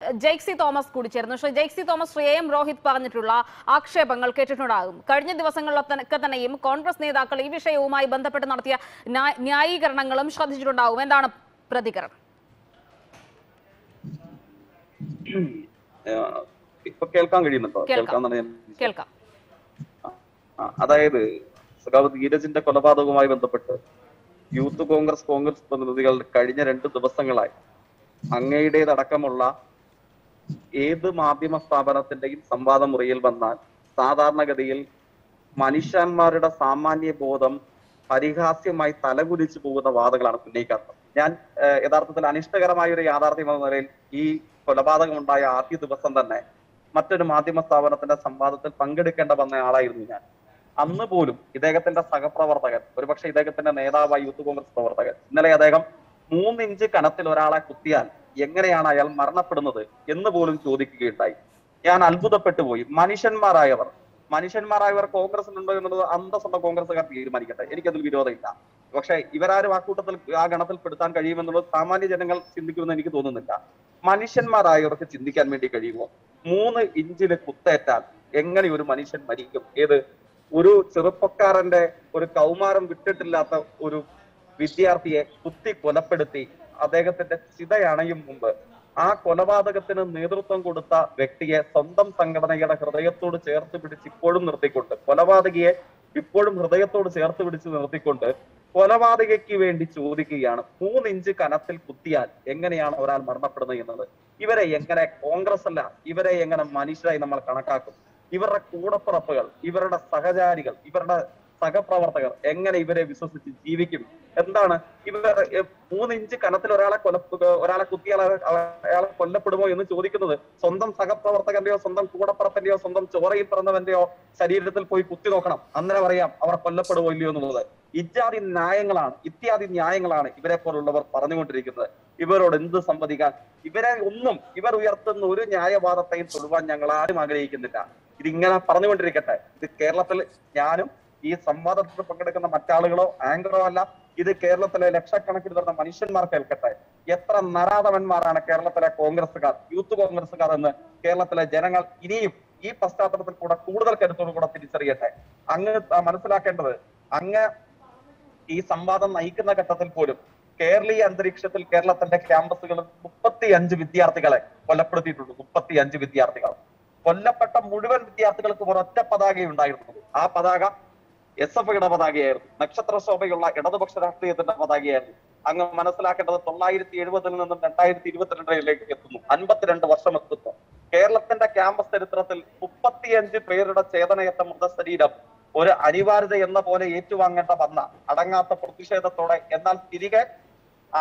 ജെയ്ക്സി തോമസ് കൂടി ചേർന്നു Shri Jaick C Thomas Shri A M Rohith പറഞ്ഞിട്ടുള്ള ആക്ഷേപങ്ങൾ കേട്ടിട്ടുണ്ടാകും കഴിഞ്ഞ ദിവസങ്ങളിലൊക്കെ തന്നെയും കോൺഗ്രസ് നേതാക്കൾ ഈ വിഷയവുമായി ബന്ധപ്പെട്ട് നടത്തിയ ന്യാ- ന്യായീകരണങ്ങളും ശ്രദ്ധിച്ചിട്ടുണ്ടാകും എന്താണ് പ്രതികരണം ഏഹ് ഇപ്പൊ കേൾക്കാൻ കഴിയുന്നുണ്ടോ കേൾക്കാം. കേൾക്കാന്നാണ് ഞാൻ കേൾക്കാം ആ, അതായത് സഖാവ് ധീരജിന്റെ കൊലപാതകവുമായി ബന്ധപ്പെട്ട് യൂത്ത് കോൺഗ്രസ് കോൺഗ്രസ് പ്രതിനിധികൾ കഴിഞ്ഞ രണ്ട് ദിവസങ്ങളായി അങ്ങയുടേതടക്കമുള്ള ഏത് മാധ്യമ സ്ഥാപനത്തിന്റെയും സംവാദ മുറിയിൽ വന്നാൽ സാധാരണഗതിയിൽ മനുഷ്യന്മാരുടെ സാമാന്യ ബോധം പരിഹാസ്യമായി തലകുലിച്ചു പോകുന്ന വാദങ്ങളാണ് ഉന്നയിക്കാറുള്ളത് ഞാൻ ഏഹ്, യഥാർത്ഥത്തിൽ അനിഷ്ടകരമായ ഒരു യാഥാർത്ഥ്യം എന്ന നിലയിൽ ഈ കൊലപാതകം ഉണ്ടായ ആദ്യ ദിവസം തന്നെ മറ്റൊരു മാധ്യമ സ്ഥാപനത്തിന്റെ സംവാദത്തിൽ പങ്കെടുക്കേണ്ട വന്ന ആളായിരുന്നു ഞാൻ അന്ന് പോലും ഇദ്ദേഹത്തിന്റെ സഹപ്രവർത്തകൻ ഒരുപക്ഷെ ഇദ്ദേഹത്തിന്റെ നേതാവായ യൂത്ത് കോൺഗ്രസ് പ്രവർത്തകൻ ഇന്നലെ അദ്ദേഹം മൂന്ന് ഇഞ്ച് കനത്തിൽ ഒരാളെ കുത്തിയാൽ എങ്ങനെയാണ് അയാൾ മരണപ്പെടുന്നത് എന്ന് പോലും ചോദിക്കുകയുണ്ടായി ഞാൻ അത്ഭുതപ്പെട്ടു പോയി മനുഷ്യന്മാരായവർ മനുഷ്യന്മാരായവർ കോൺഗ്രസിലുണ്ടോ എന്നുള്ളത് അന്തസ്സുള്ള കോൺഗ്രസ്സുകാർ തീരുമാനിക്കട്ടെ എനിക്കതിൽ വിരോധമില്ല പക്ഷെ ഇവരാരും ആ കൂട്ടത്തിൽ ആ ഗണത്തിൽ പെടുത്താൻ കഴിയുമെന്നുള്ളത് സാമാന്യ ജനങ്ങൾ ചിന്തിക്കുമെന്ന് എനിക്ക് തോന്നുന്നില്ല മനുഷ്യന്മാരായവർക്ക് ചിന്തിക്കാൻ വേണ്ടി കഴിയുമോ മൂന്ന് ഇഞ്ചിന് കുത്തേറ്റാൽ എങ്ങനെ ഒരു മനുഷ്യൻ മരിക്കും ഏത് ഒരു ചെറുപ്പക്കാരന്റെ ഒരു കൗമാരം വിട്ടിട്ടില്ലാത്ത ഒരു വിദ്യാർത്ഥിയെ കുത്തി കൊലപ്പെടുത്തി അദ്ദേഹത്തിന്റെ ചിതയണയും മുമ്പ് ആ കൊലപാതകത്തിന് നേതൃത്വം കൊടുത്ത വ്യക്തിയെ സ്വന്തം സംഘടനയുടെ ഹൃദയത്തോട് ചേർത്ത് പിടിച്ച് ഇപ്പോഴും നിർത്തിക്കൊണ്ട് കൊലപാതകിയെ ഇപ്പോഴും ഹൃദയത്തോട് ചേർത്ത് പിടിച്ച് നിർത്തിക്കൊണ്ട് കൊലപാതകയ്ക്ക് വേണ്ടി ചോദിക്കുകയാണ് മൂന്ന് ഇഞ്ച് കനത്തിൽ കുത്തിയാൽ എങ്ങനെയാണ് ഒരാൾ മരണപ്പെടുന്നത് എന്നത് ഇവരെ എങ്ങനെ കോൺഗ്രസ് അല്ല ഇവരെ എങ്ങനെ മനുഷ്യരായി നമ്മൾ കണക്കാക്കും ഇവരുടെ കൂടപ്പിറപ്പുകൾ ഇവരുടെ സഹചാരികൾ ഇവരുടെ സഹപ്രവർത്തകർ എങ്ങനെ ഇവരെ വിശ്വസിച്ച് ജീവിക്കും എന്താണ് ഇവർ എ, മൂന്ന് ഇഞ്ച് കനത്തിൽ ഒരാളെ കൊല ഒരാളെ കുത്തിയാൽ അയാൾ- അയാളെ കൊല്ലപ്പെടുമോ എന്ന് ചോദിക്കുന്നത് സ്വന്തം സഹപ്രവർത്തകന്റെയോ സ്വന്തം കൂടപ്പുറത്തിന്റെയോ സ്വന്തം ചോറയിൽ പിറന്നവന്റെയോ ശരീരത്തിൽ പോയി കുത്തി നോക്കണം അന്നേരം അറിയാം അവർ കൊല്ലപ്പെടുമോ ഇല്ലയോ എന്നുള്ളത് ഇത്യാദി ന്യായങ്ങളാണ് ഇത്യാദി ന്യായങ്ങളാണ് ഇവരെ പോലുള്ളവർ പറഞ്ഞുകൊണ്ടിരിക്കുന്നത് ഇവരോട് എന്ത് സംവദിക്കാൻ ഇവരെ ഒന്നും ഇവർ ഉയർത്തുന്ന ഒരു ന്യായവാദത്തെയും തൊടുവാൻ ഞങ്ങൾ ആരും ആഗ്രഹിക്കുന്നില്ല ഇതിങ്ങനെ പറഞ്ഞുകൊണ്ടിരിക്കട്ടെ ഇത് കേരളത്തിൽ ഞാനും ഈ സംവാദത്തിൽ പങ്കെടുക്കുന്ന മറ്റാളുകളോ ആങ്കറോ അല്ല ഇത് കേരളത്തിലെ ലക്ഷക്കണക്കിന് വരുന്ന മനുഷ്യന്മാർ കേൾക്കട്ടെ എത്ര നരാധവന്മാരാണ് കേരളത്തിലെ കോൺഗ്രസ്സുകാർ യൂത്ത് കോൺഗ്രസ്സുകാർ എന്ന് കേരളത്തിലെ ജനങ്ങൾ ഇനിയും ഈ പശ്ചാത്തലത്തിൽ കൂടെ കൂടുതൽ കരുത്തോടു കൂടെ തിരിച്ചറിയട്ടെ അങ്ങ് ത- മനസ്സിലാക്കേണ്ടത് അങ്ങ് ഈ സംവാദം നയിക്കുന്ന ഘട്ടത്തിൽ പോലും കേരളീയ അന്തരീക്ഷത്തിൽ കേരളത്തിന്റെ ക്യാമ്പസുകളിൽ മുപ്പത്തി അഞ്ച് വിദ്യാർത്ഥികളെ കൊലപ്പെടുത്തിയിട്ടുണ്ട് മുപ്പത്തി അഞ്ച് വിദ്യാർത്ഥികൾ കൊല്ലപ്പെട്ട മുഴുവൻ വിദ്യാർത്ഥികൾക്കും ഒരൊറ്റ പതാകയുണ്ടായിരുന്നു ആ പതാക എസ് എഫ് ഐയുടെ പതാകയായിരുന്നു നക്ഷത്ര ശോഭയുള്ള ഇടതുപക്ഷ രാഷ്ട്രീയത്തിന്റെ പതാകയായിരുന്നു അങ്ങ് മനസ്സിലാക്കേണ്ടത് തൊള്ളായിരത്തി എഴുപതിൽ നിന്നും രണ്ടായിരത്തി ഇരുപത്തിരണ്ടിലേക്ക് എത്തുന്നു അൻപത്തിരണ്ട് വർഷം എത്തുന്നു കേരളത്തിന്റെ ക്യാമ്പസ് ചരിത്രത്തിൽ മുപ്പത്തിയഞ്ച് പേരുടെ ചേതനയറ്റ മൃതശരീരം ഒരു അനിവാര്യത എന്ന പോലെ ഏറ്റുവാങ്ങേണ്ട വന്ന അടങ്ങാത്ത പ്രതിഷേധത്തോടെ എന്നാൽ തിരികെ ആ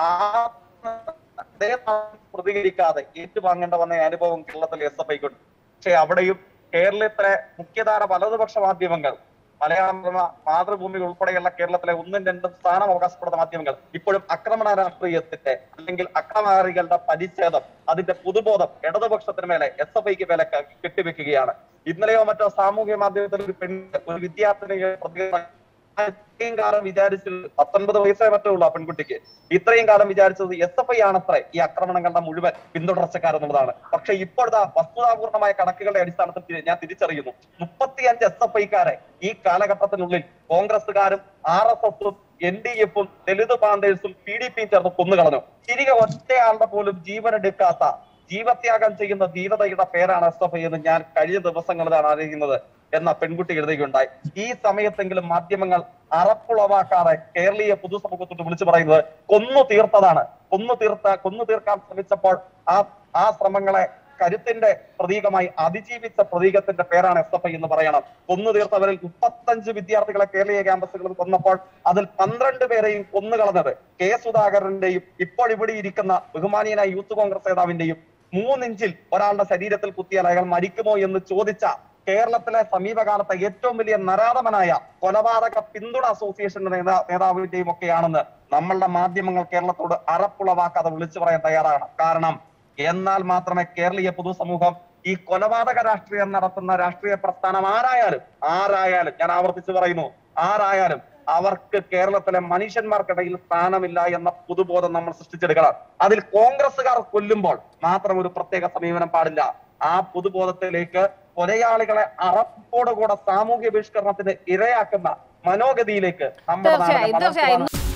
അതേ പ്രതികരിക്കാതെ ഏറ്റുവാങ്ങേണ്ട വന്ന അനുഭവം കേരളത്തിൽ എസ് എഫ് ഐക്കുണ്ട് പക്ഷെ അവിടെയും കേരളത്തിലെ മുഖ്യധാര വലതുപക്ഷ മാധ്യമങ്ങൾ മലയാള മാതൃഭൂമി ഉൾപ്പെടെയുള്ള കേരളത്തിലെ ഒന്നും രണ്ടും സ്ഥാനം അവകാശപ്പെടുന്ന മാധ്യമങ്ങൾ ഇപ്പോഴും ആക്രമണ രാഷ്ട്രീയത്തിന്റെ അല്ലെങ്കിൽ അക്രമകാരികളുടെ പരിച്ഛേദം അതിന്റെ പുതുബോധം ഇടതുപക്ഷത്തിന് മേലെ എസ് എഫ് ഐക്ക് മേലെ ക- കെട്ടിവെക്കുകയാണ് ഇന്നലെയോ മറ്റോ സാമൂഹ്യ മാധ്യമത്തിൽ ഒരു പെണ്ണ് ഒരു വിദ്യാർത്ഥിനിയെ പ്രതികരണം ഇത്രയും കാലം വിചാരിച്ചത് പത്തൊൻപത് വയസ്സേ മറ്റേ ഉള്ളൂ ആ പെൺകുട്ടിക്ക് ഇത്രയും കാലം വിചാരിച്ചത് എസ് എഫ് ഐ ആണത്രേ ഈ ആക്രമണങ്ങളുടെ മുഴുവൻ പിന്തുടർച്ചക്കാരെന്നുള്ളതാണ് പക്ഷെ ഇപ്പോഴത്തെ വസ്തുതാപൂർണമായ കണക്കുകളുടെ അടിസ്ഥാനത്തിൽ തി- ഞാൻ തിരിച്ചറിയുന്നു മുപ്പത്തിയഞ്ച് എസ് എഫ് ഐക്കാരെ ഈ കാലഘട്ടത്തിനുള്ളിൽ കോൺഗ്രസുകാരും ആർ എസ് എസും എൻ ഡി എഫും ദലിത് പാന്തേഴ്സും പി ഡി പിയും ചേർന്ന് കൊന്നുകളഞ്ഞു തിരികെ ഒറ്റയാളുടെ പോലും ജീവനെടുക്കാത്ത ജീവത്യാഗം ചെയ്യുന്ന ധീരതയുടെ പേരാണ് എസ് എഫ് ഐ എന്ന് ഞാൻ കഴിഞ്ഞ ദിവസങ്ങളിലാണ് അറിയുന്നത് എന്ന പെൺകുട്ടി എഴുതുകയുണ്ടായി ഈ സമയത്തെങ്കിലും മാധ്യമങ്ങൾ അറപ്പുളവാക്കാതെ കേരളീയ പൊതുസമൂഹത്തോട് വിളിച്ചു പറയുന്നത് കൊന്നു തീർത്തതാണ് കൊന്നു തീർത്ത കൊന്നു തീർക്കാൻ ശ്രമിച്ചപ്പോൾ ആ ആ ശ്രമങ്ങളെ കരുത്തിന്റെ പ്രതീകമായി അതിജീവിച്ച പ്രതീകത്തിന്റെ പേരാണ് എസ് എഫ് ഐ എന്ന് പറയണം കൊന്നു തീർത്തവരിൽ മുപ്പത്തഞ്ച് വിദ്യാർത്ഥികളെ കേരളീയ ക്യാമ്പസുകളിൽ കൊന്നപ്പോൾ അതിൽ പന്ത്രണ്ട് പേരെയും കൊന്നുകളഞ്ഞത് കെ സുധാകരന്റെയും ഇപ്പോൾ ഇവിടെ ഇരിക്കുന്ന ബഹുമാനീയനായ യൂത്ത് കോൺഗ്രസ് നേതാവിന്റെയും മൂന്നിഞ്ചിൽ ഒരാളുടെ ശരീരത്തിൽ കുത്തിയാൽ അയാൾ മരിക്കുമോ എന്ന് ചോദിച്ച കേരളത്തിലെ സമീപകാലത്തെ ഏറ്റവും വലിയ നരാധമനായ കൊലപാതക പിന്തുണ അസോസിയേഷന്റെ നേതാ നേതാവിന്റെയും ഒക്കെയാണെന്ന് നമ്മളുടെ മാധ്യമങ്ങൾ കേരളത്തോട് അറപ്പുളവാക്കാതെ വിളിച്ചു പറയാൻ തയ്യാറാണ് കാരണം എന്നാൽ മാത്രമേ കേരളീയ പൊതുസമൂഹം ഈ കൊലപാതക രാഷ്ട്രീയം നടത്തുന്ന രാഷ്ട്രീയ പ്രസ്ഥാനം ആരായാലും ആരായാലും ഞാൻ ആവർത്തിച്ച് പറയുന്നു ആരായാലും അവർക്ക് കേരളത്തിലെ മനുഷ്യന്മാർക്കിടയിൽ സ്ഥാനമില്ല എന്ന പൊതുബോധം നമ്മൾ സൃഷ്ടിച്ചെടുക്കണം അതിൽ കോൺഗ്രസ്സുകാർ കൊല്ലുമ്പോൾ മാത്രം ഒരു പ്രത്യേക സമീപനം പാടില്ല ആ പൊതുബോധത്തിലേക്ക് കൊലയാളികളെ അറപ്പോടുകൂടെ സാമൂഹ്യ ബഹിഷ്കരണത്തിന് ഇരയാക്കുന്ന മനോഗതിയിലേക്ക് നമ്മുടെ നാടിനെ തീർച്ചയായും വളർത്തുവാൻ തീർച്ചയായും